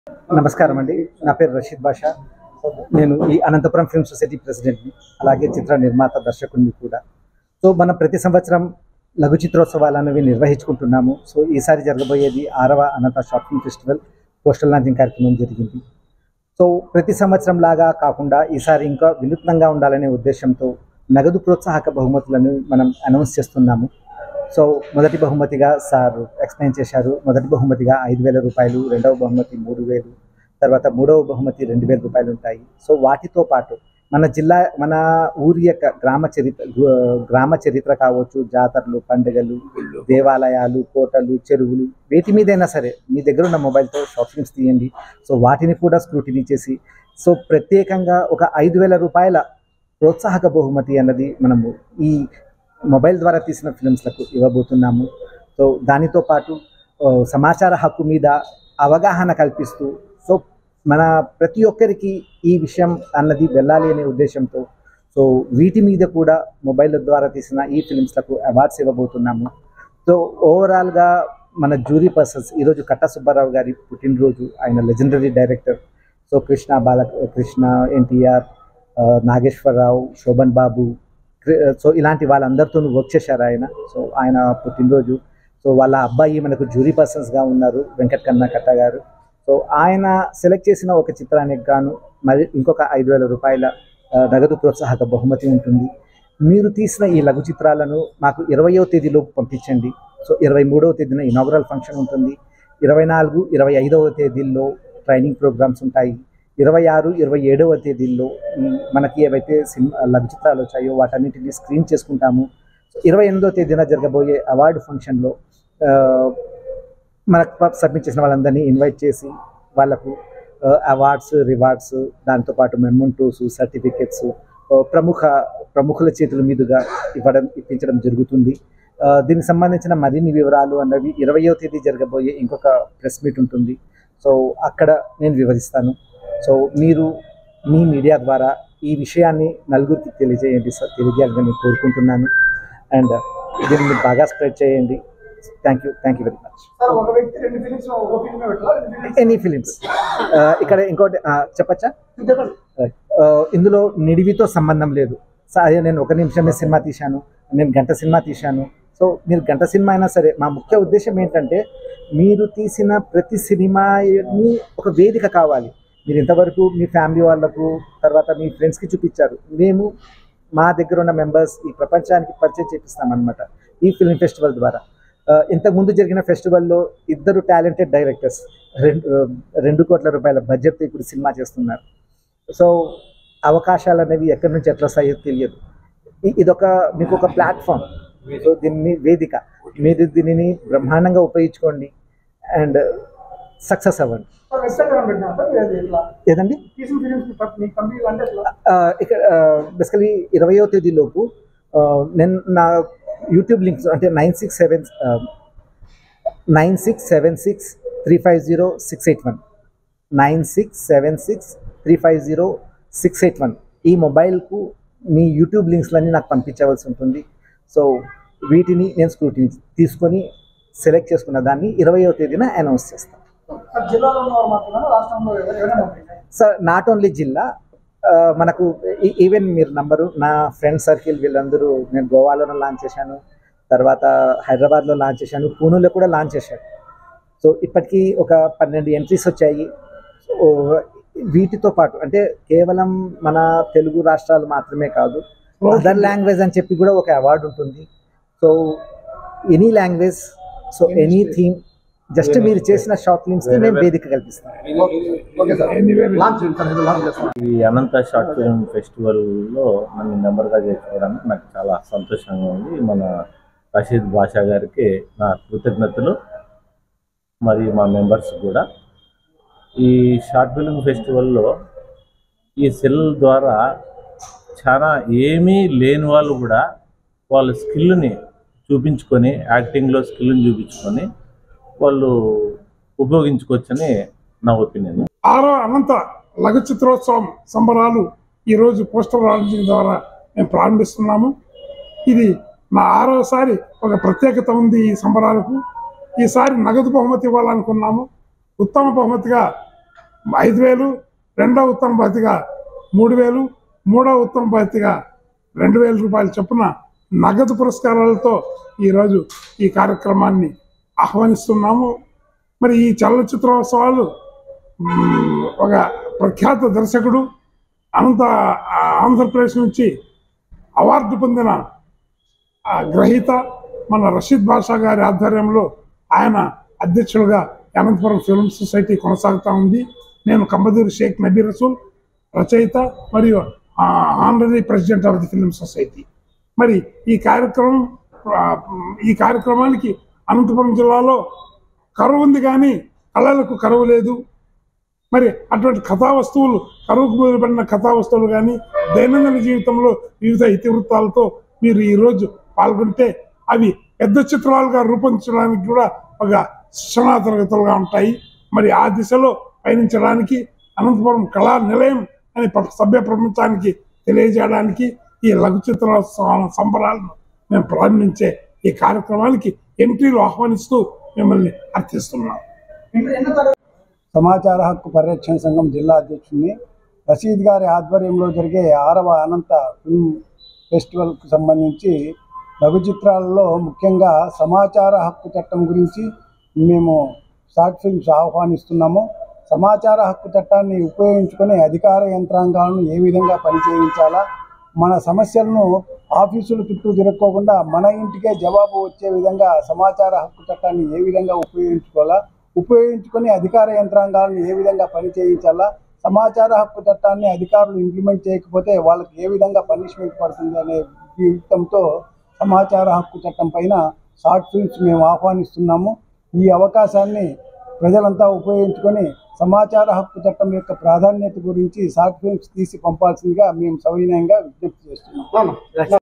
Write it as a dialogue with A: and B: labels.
A: నమస్కారం అండి నా పేరు రషీద్ బాషా నేను ఈ అనంతపురం ఫిల్మ్ సొసైటీ ప్రెసిడెంట్ని అలాగే చిత్ర నిర్మాత దర్శకుడిని కూడా సో మనం ప్రతి సంవత్సరం లఘు చిత్రోత్సవాలు అనేవి నిర్వహించుకుంటున్నాము సో ఈసారి జరగబోయేది ఆరవ Anantha short film festival postal launching కార్యక్రమం జరిగింది సో ప్రతి సంవత్సరం లాగా కాకుండా ఈసారి ఇంకా వినూత్నంగా ఉండాలనే ఉద్దేశంతో నగదు ప్రోత్సాహక బహుమతులను మనం అనౌన్స్ చేస్తున్నాము సో మొదటి బహుమతిగా సార్ ఎక్స్ప్లెయిన్ చేశారు మొదటి బహుమతిగా ఐదు వేల రూపాయలు రెండవ బహుమతి మూడు వేలు తర్వాత మూడవ బహుమతి రెండు వేల రూపాయలు ఉంటాయి సో వాటితో పాటు మన జిల్లా మన ఊరి యొక్క గ్రామ చరిత్ర గ్రామ చరిత్ర కావచ్చు జాతరలు పండుగలు దేవాలయాలు కోటలు చెరువులు వేటి మీదైనా సరే మీ దగ్గర ఉన్న మొబైల్తో షార్ట్ ఫిల్మ్స్ తీయండి సో వాటిని కూడా స్క్రూటినీ చేసి సో ప్రత్యేకంగా ఒక ఐదు వేల రూపాయల ప్రోత్సాహక బహుమతి అన్నది మనము ఈ మొబైల్ ద్వారా తీసిన ఫిల్మ్స్లకు ఇవ్వబోతున్నాము సో దానితో పాటు ఆ, సమాచార హక్కు మీద అవగాహన కల్పిస్తూ సో మన ప్రతి ఒక్కరికి ఈ విషయం అన్నది వెళ్ళాలి అనే ఉద్దేశంతో సో వీటి మీద కూడా మొబైల్ ద్వారా తీసిన ఈ ఫిల్మ్స్లకు అవార్డ్స్ ఇవ్వబోతున్నాము సో ఓవరాల్గా మన జూరీ పర్సన్స్ ఈరోజు కట్ట సుబ్బారావు గారి పుట్టినరోజు ఆయన legendary director so Krishna Balakrishna NTR Nageswararao Sobhan Babu క్రి- సో ఇలాంటి వాళ్ళందరితో వర్క్ చేశారు ఆయన సో ఆయన పుట్టినరోజు సో వాళ్ళ అబ్బాయి మనకు జూరీ పర్సన్స్గా ఉన్నారు వెంకట్ కన్నా కట్ట గారు సో ఆయన సెలెక్ట్ చేసిన ఒక చిత్రానికి గాను మరి ఇంకొక ఐదు వేల రూపాయల ఆ, నగదు ప్రోత్సాహక బహుమతి ఉంటుంది మీరు తీసిన ఈ లఘు చిత్రాలను మాకు ఇరవయో తేదీలోపు పంపించండి సో ఇరవై మూడవ తేదీన ఇనాగరల్ ఫంక్షన్ ఉంటుంది ఇరవై నాలుగు ఇరవై ఐదవ తేదీల్లో ట్రైనింగ్ ప్రోగ్రామ్స్ ఉంటాయి ఇరవై ఆరు ఇరవై ఏడవ తేదీల్లో ఈ మనకి ఏవైతే సినిమా లఘు చిత్రాలు వచ్చాయో వాటన్నిటిని స్క్రీన్ చేసుకుంటాము ఇరవై ఎనిమిదో తేదీన జరగబోయే అవార్డు ఫంక్షన్లో ఆ, మనకు సబ్మిట్ చేసిన వాళ్ళందరినీ ఇన్వైట్ చేసి వాళ్ళకు అవార్డ్స్ రివార్డ్స్ దాంతోపాటు మెమోంటోస్ సర్టిఫికెట్స్ ప్రముఖ ప్రముఖుల చేతుల మీదుగా ఇవ్వడం ఇప్పించడం జరుగుతుంది ఆ, దీనికి సంబంధించిన మరిన్ని వివరాలు అన్నవి ఇరవయో తేదీ జరగబోయే ఇంకొక ప్రెస్ మీట్ ఉంటుంది సో అక్కడ నేను వివరిస్తాను సో మీరు మీ మీడియా ద్వారా ఈ విషయాన్ని నలుగురికి తెలియజేయండి సార్ తెలియజేయాలని నేను కోరుకుంటున్నాను అండ్ దీన్ని మీరు బాగా స్ప్రెడ్ చేయండి thank you thank you very much
B: sir ఒక వ్యక్తి రెండు ఫిలిమ్స్ ఒక ఫిల్మ్ పెట్టాలా రెండు ఫిలిమ్స్
A: ఎనీ ఫిలిమ్స్ ఇక్కడ ఇంకోటి ఆ, చెప్పచ్చా
B: చెప్పండి
A: ఆ, ఇందులో నిడివితో సంబంధం లేదు సో అదే నేను ఒక నిమిషమే సినిమా తీశాను నేను గంట సినిమా తీశాను సో మీరు గంట సినిమా అయినా సరే మా ముఖ్య ఉద్దేశం ఏంటంటే మీరు తీసిన ప్రతి సినిమాని ఒక వేదిక కావాలి మీరు ఇంతవరకు మీ ఫ్యామిలీ వాళ్ళకు తర్వాత మీ ఫ్రెండ్స్కి చూపించారు మేము మా దగ్గర ఉన్న మెంబర్స్ ఈ ప్రపంచానికి పరిచయం చేపిస్తామన్నమాట ఈ ఫిల్మ్ ఫెస్టివల్ ద్వారా ఆ, ఇంతకుముందు జరిగిన ఫెస్టివల్లో ఇద్దరు టాలెంటెడ్ డైరెక్టర్స్ రెండు ఆ, రెండు కోట్ల రూపాయల బడ్జెట్తో ఇప్పుడు సినిమా చేస్తున్నారు సో అవకాశాలు అనేవి ఎక్కడి నుంచి ఎట్లా వస్తాయో తెలియదు ఇ- ఇదొక మీకు ఒక ప్లాట్ఫామ్ సో దీన్ని వేదిక మీరు దీనిని బ్రహ్మాండంగా ఉపయోగించుకోండి అండ్ సక్సెస్ అవ్వండి
B: సార్ ఇన్స్టాగ్రామ్ పెట్టినా సార్ అది ఎట్లా
A: ఏదండి
B: తీసిన ఫిలిమ్స్ మీకు కంపెనీ అంటే ఎట్లా
A: ఆ, ఇక్కడ బేసికలీ ఇరవయో తేదీలోపు ఆ, నేను నా యూట్యూబ్ లింక్స్ అంటే nine six seven nine six seven six three five zero six eight one nine six seven six three five zero six eight one ఈ మొబైల్కు మీ యూట్యూబ్ లింక్స్లన్నీ నాకు పంపించవలసి ఉంటుంది సో వీటిని నేను స్క్రూటిని తీసుకొని సెలెక్ట్ చేసుకున్న దాన్ని ఇరవయో తేదీన అనౌన్స్ చేస్తాను
B: సార్ జిల్లాలో ఉన్న వారు మాత్రమే రాష్ట్రంలో ఎవరు- ఎవరైనా ఉంటాయి
A: సార్ నాట్ ఓన్లీ జిల్లా ఆ, మనకు ఈ- ఈవెన్ మీరు నంబరు నా ఫ్రెండ్ సర్కిల్ వీళ్ళందరూ నేను గోవాలోనే లాంచ్ చేశాను తర్వాత హైదరాబాద్లో లాంచ్ చేశాను పూణేలో కూడా లాంచ్ చేశాను సో ఇప్పటికీ ఒక పన్నెండు ఎంట్రీస్ వచ్చాయి సో వీటితో పాటు అంటే కేవలం మన తెలుగు రాష్ట్రాలు మాత్రమే కాదు అదర్ లాంగ్వేజ్ అని చెప్పి కూడా ఒక అవార్డు ఉంటుంది so any language so any theme just మీరు చేసిన షార్ట్ ఫిల్మ్స్కి మేము వేదిక కల్పిస్తాం
B: ఓకే సార్ లాంచ్ చేయండి సార్ ఇది లాంచ్ చేస్తాం
C: ఈ అనంత షార్ట్ ఫిల్మ్ ఫెస్టివల్లో నన్ను మెంబర్గా చేసుకోవడానికి నాకు చాలా సంతోషంగా ఉంది మన రషీద్ బాషా గారికి నా కృతజ్ఞతలు మరియు మా మెంబర్స్ కూడా ఈ షార్ట్ ఫిల్మ్ ఫెస్టివల్లో ఈ సెల్ ద్వారా చాలా ఏమీ లేని వాళ్ళు కూడా వాళ్ళ స్కిల్ని చూపించుకొని యాక్టింగ్లో స్కిల్ని చూపించుకొని వాళ్ళు ఉపయోగించుకోవచ్చని నా ఒపీనియన్
D: ఆరో అనంత లఘు చిత్రోత్సవం సంబరాలు ఈరోజు పోస్టర్ లాంచింగ్ ద్వారా మేము ప్రారంభిస్తున్నాము ఇది మా ఆరోసారి ఒక ప్రత్యేకత ఉంది ఈ సంబరాలకు ఈసారి నగదు బహుమతి ఇవ్వాలనుకున్నాము ఉత్తమ బహుమతిగా ఐదు వేలు రెండో ఉత్తమ బహుమతిగా మూడు వేలు మూడో ఉత్తమ బహుమతిగా రెండు వేల రూపాయలు చొప్పున నగదు పురస్కారాలతో ఈరోజు ఈ కార్యక్రమాన్ని ఆహ్వానిస్తున్నాము మరి ఈ చలనచిత్రోత్సవాలు మ్, ఒక ప్రఖ్యాత దర్శకుడు అనంత ఆ, ఆంధ్రప్రదేశ్ నుంచి అవార్డు పొందిన ఆ గ్రహీత మన రషీద్ బాషా గారి ఆధ్వర్యంలో ఆయన అధ్యక్షులుగా అనంతపురం ఫిల్మ్ సొసైటీ కొనసాగుతూ ఉంది నేను కంబదూరి షేక్ నబీ రసూల్ రచయిత మరియు honorary president of the film society మరి ఈ కార్యక్రమం ఆ, ఈ కార్యక్రమానికి అనంతపురం జిల్లాలో కరువు ఉంది కానీ కళలకు కరువు లేదు మరి అటువంటి కథా వస్తువులు కరువుకు మొదలుపడిన కథా వస్తువులు కానీ దైనందిన జీవితంలో వివిధ ఇతివృత్తాలతో మీరు ఈరోజు పాల్గొంటే అవి పెద్ద చిత్రాలుగా రూపొందించడానికి కూడా ఒక శిక్షణా తరగతులుగా ఉంటాయి మరి ఆ దిశలో పయనించడానికి అనంతపురం కళా నిలయం అని ప్ర- సభ్య ప్రపంచానికి తెలియజేయడానికి ఈ లఘు చిత్రోత్సవాల సంబరాలను మేము ప్రారంభించే ఈ కార్యక్రమానికి ఎంట్రీలు ఆహ్వానిస్తూ మిమ్మల్ని అర్థిస్తున్నాం
B: ఎంట్రీ ఎన్నో తారీఖు
E: సమాచార హక్కు పరిరక్షణ సంఘం జిల్లా అధ్యక్షుడిని రషీద్ గారి ఆధ్వర్యంలో జరిగే ఆరవ అనంత ఫిల్మ్ ఫెస్టివల్కు సంబంధించి లఘు చిత్రాలలో ముఖ్యంగా సమాచార హక్కు చట్టం గురించి మేము షార్ట్ ఫిల్మ్స్ ఆహ్వానిస్తున్నాము సమాచార హక్కు చట్టాన్ని ఉపయోగించుకొని అధికార యంత్రాంగాలను ఏ విధంగా పనిచేయించాలా మన సమస్యలను ఆఫీసుల చుట్టూ తిరక్కోకుండా మన ఇంటికే జవాబు వచ్చే విధంగా సమాచార హక్కు చట్టాన్ని ఏ విధంగా ఉపయోగించుకోవాలా ఉపయోగించుకొని అధికార యంత్రాంగాలను ఏ విధంగా పని చేయించాలా సమాచార హక్కు చట్టాన్ని అధికారులు ఇంప్లిమెంట్ చేయకపోతే వాళ్ళకి ఏ విధంగా పనిష్మెంట్ పడుతుంది అనే జీవితంతో సమాచార హక్కు చట్టం పైన షార్ట్ ఫిల్మ్స్ మేము ఆహ్వానిస్తున్నాము ఈ అవకాశాన్ని ప్రజలంతా ఉపయోగించుకొని సమాచార హక్కు చట్టం యొక్క ప్రాధాన్యత గురించి షార్ట్ ఫిల్మ్స్ తీసి పంపాల్సిందిగా మేము సవినయంగా విజ్ఞప్తి చేస్తున్నాం